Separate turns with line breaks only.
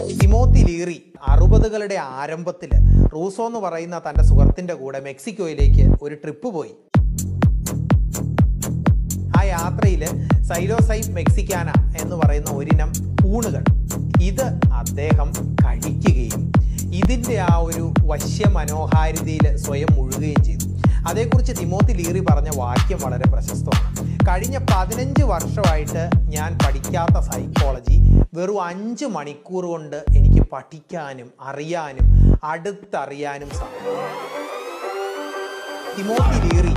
Timothy ലീറി അറുപതുകളുടെ ആരംഭത്തിൽ Rousseau എന്ന് പറയുന്ന തൻ്റെ സുഹൃത്തിൻ്റെ കൂടെ മെക്സിക്കോയിലേക്ക് ഒരു ട്രിപ്പ് പോയി ആ യാത്രയിൽ സൈലോസൈപ്പ് മെക്സിക്കാന എന്ന് പറയുന്ന ഒരിനം കൂണുകൾ ഇത് അദ്ദേഹം കഴിക്കുകയും ഇതിൻ്റെ ആ ഒരു വശ്യമനോഹാരിതയിൽ സ്വയം മുഴുകുകയും ചെയ്തു അതേക്കുറിച്ച് തിമോത്തി ലീറി പറഞ്ഞ വാക്യം വളരെ പ്രശസ്തമാണ് കഴിഞ്ഞ പതിനഞ്ച് വർഷമായിട്ട് ഞാൻ പഠിക്കാത്ത സൈക്കോളജി വെറും അഞ്ച് മണിക്കൂർ കൊണ്ട് എനിക്ക് പഠിക്കാനും അറിയാനും അടുത്തറിയാനും സാധിക്കും തിമോത്തി ലീറി